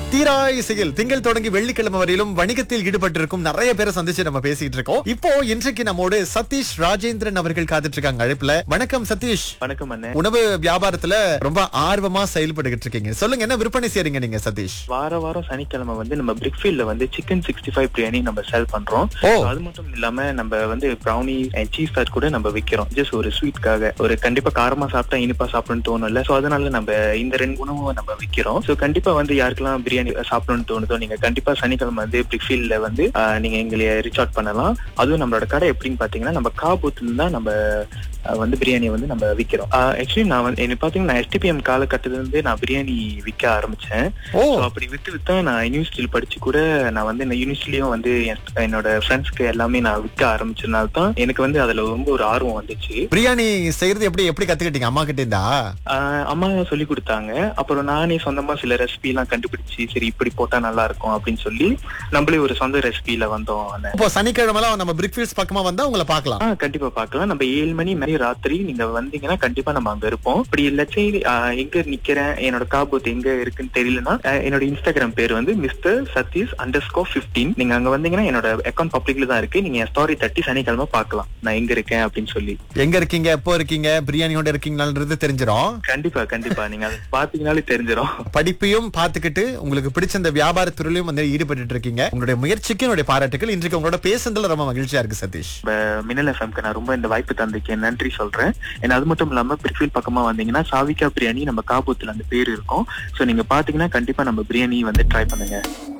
தீரா இசையில் திங்கள் தொடங்கி வெள்ளிக்கிழமை வரையிலும் வணிகத்தில் ஈடுபட்டிருக்கும் நிறைய பேரை சந்திச்சு நம்ம பேசிட்டு இருக்கோம் இப்போ இன்றைக்கு நம்மோடு சதீஷ் ராஜேந்திரன் அவர்கள் காத்துட்டு இருக்காங்க அழைப்புல வணக்கம் சதீஷ் வணக்கம் அண்ணே உணவு வியாபாரத்துல ரொம்ப ஆர்வமா செயல்பட்டுகிட்டு இருக்கீங்க சொல்லுங்க என்ன விற்பனை செய்றீங்க நீங்க சதீஷ் வார வாரம் சனிக்கிழமை வந்து நம்ம பிரிக்ஃபீல்ட்ல வந்து சிக்கன் சிக்ஸ்டி ஃபைவ் பிரியாணி நம்ம செல் பண்றோம் ஓ. So அது மட்டும் இல்லாம நம்ம வந்து ப்ரௌனி அண்ட் சீஸ் சாட் கூட நம்ம விக்கிறோம் ஜஸ்ட் ஒரு ஸ்வீட்காக ஒரு கண்டிப்பா காரமா சாப்பிட்டா இனிப்பா சாப்பிடணும்னு தோணும்ல சோ அதனால நம்ம இந்த ரெண்டு உணவும் நம்ம விக்கிறோம் சோ கண்டிப்பா வந்து யாருக்கெல்லாம் பிரியாணி சாப்பிடணும்னு தோணுதோ நீங்க கண்டிப்பா சனிக்கிழமை வந்து பிரிக்ஃபீல்ட்ல வந்து ஆஹ், நீங்க எங்களை ரீச் அவுட் பண்ணலாம் அதுவும் நம்மளோட கடை எப்படின்னு பாத்தீங்கன்னா நம்ம காபூத்துல தான் நம்ம ஆஹ், வந்து பிரியாணி வந்து நம்ம விக்கிறோம் ஆக்சுவலி நான் வந்து என்ன பாத்தீங்கன்னா நான் எஸ்டிபிஎம் காலகட்டத்துல இருந்து நான் பிரியாணி விற்க ஆரம்பிச்சேன் ஓ So, அப்படி விட்டு வித்தா நான் யூனிவர்சிட்டியில் படிச்சு கூட நான் வந்து இந்த யூனிவர்சிட்டிலையும் வந்து என்- என்னோட ஃப்ரெண்ட்ஸ்க்கு எல்லாமே நான் விற்க ஆரம்பிச்சதுனால தான் எனக்கு வந்து அதுல ரொம்ப ஒரு ஆர்வம் வந்துச்சு பிரியாணி செய்யறது எப்படி எப்படி கத்துக்கிட்டீங்க அம்மா கிட்ட இருந்தா ஆஹ் அம்மா சொல்லி கொடுத்தாங்க அப்புறம் நானே சொந்தமா சில ரெசிபி எல்லாம் கண்டுபிடிச்சு சரி இப்படி போட்டா நல்லா இருக்கும் அப்படின்னு சொல்லி நம்மளே ஒரு சொந்த ரெசிபில வந்தோம் அண்ணே. இப்போ சனிக்கிழமை நம்ம பிரிக்ஃபீல்ட்ஸ் பக்கமா வந்தா உங்களை பார்க்கலாம் ஆ கண்டிப்பா பார்க்கலாம் நம்ம ஏழு மணி மணி ராத்திரி நீங்க வந்தீங்கன்னா கண்டிப்பா நம்ம அங்க இருப்போம் இப்படி இல்லாச்சு எங்க நிக்கிறேன் என்னோட காபூத் எங்க இருக்குன்னு தெரியலன்னா ஆஹ் என்னோட இன்ஸ்டாகிராம் பேர் வந்து mister Satish underscore fifteen நீங்க அங்க வந்தீங்கன்னா என்னோட அக்கௌண்ட் பப்ளிக்ல தான் இருக்கு நீங்க ஸ்டோரி தட்டி சனிக்கிழமை பார்க்கலாம் நான் எங்க இருக்கேன் அப்படின்னு சொல்லி எங்க இருக்கீங்க எப்போ இருக்கீங்க பிரியாணியோட இருக்கீங்கன்றது தெரிஞ்சிரும் கண்டிப்பா கண்டிப்பா நீங்க அதை பாத்தீங்கன்னாலே தெரிஞ்சிடும் படிப்பையும் பார்த்துக்கிட்டு உங்களுக்கு பிடிச்ச இந்த வியாபார துறையிலும் வந்து ஈடுபட்டு இருக்கீங்க உங்களுடைய முயற்சிக்கு என்னுடைய பாராட்டுகள் இன்றைக்கு உங்களோட பேசுனதுல ரொம்ப மகிழ்ச்சியா இருக்கு சதீஷ் இப்ப மின்னல் எஃப்எம்க்கு நான் ரொம்ப இந்த வாய்ப்பு தந்திருக்கேன் நன்றி சொல்றேன் ஏன்னா அது மட்டும் இல்லாம பிரிஃபில் பக்கமா வந்தீங்கன்னா சாவிகா பிரியாணி நம்ம காபூத்துல அந்த பேர் இருக்கும் சோ நீங்க பாத்தீங்கன்னா கண்டிப்பா நம்ம பிரியாணி வந்து ட்ரை பண்ணுங்க